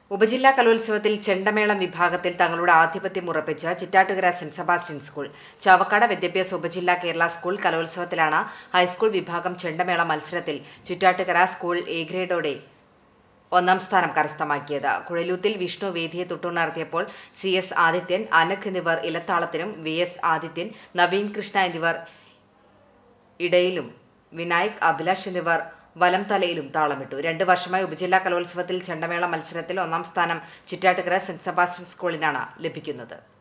ഉപജില്ലാ കലോത്സവത്തിൽ ചെണ്ടമേളം വിഭാഗത്തിൽ തങ്ങളുടെ ആധിപത്യം ഉറപ്പിച്ച ചിറ്റാട്ടുകര സെന്റ് സെബാസ്റ്റ്യൻ സ്കൂൾ ചാവക്കാട് വിദ്യാഭ്യാസ ഉപജില്ലാ കേരള സ്കൂൾ കലോത്സവത്തിലാണ് ഹൈസ്കൂൾ വിഭാഗം ചെണ്ടമേള മത്സരത്തിൽ ചിറ്റാട്ടുകര സ്കൂൾ എ ഗ്രേഡോടെ ഒന്നാം സ്ഥാനം കരസ്ഥമാക്കിയത് കുഴലൂത്തിൽ വിഷ്ണു വേദിയെ തൊട്ടുണർത്തിയപ്പോൾ സി എസ് ആദിത്യൻ അനഖ് എന്നിവർ ഇലത്താളത്തിനും വി എസ് ആദിത്യൻ നവീൻ കൃഷ്ണ എന്നിവർ ഇടയിലും വിനായക് അഭിലാഷ് എന്നിവർ വലം തലയിലും താളമിട്ടു രണ്ട് വർഷമായി ഉപജില്ലാ കലോത്സവത്തിൽ ചെണ്ടമേള മത്സരത്തിൽ ഒന്നാം സ്ഥാനം ചിറ്റാട്ടുകര സെന്റ് സെബാസ്റ്റ്യൻ സ്കൂളിനാണ് ലഭിക്കുന്നത്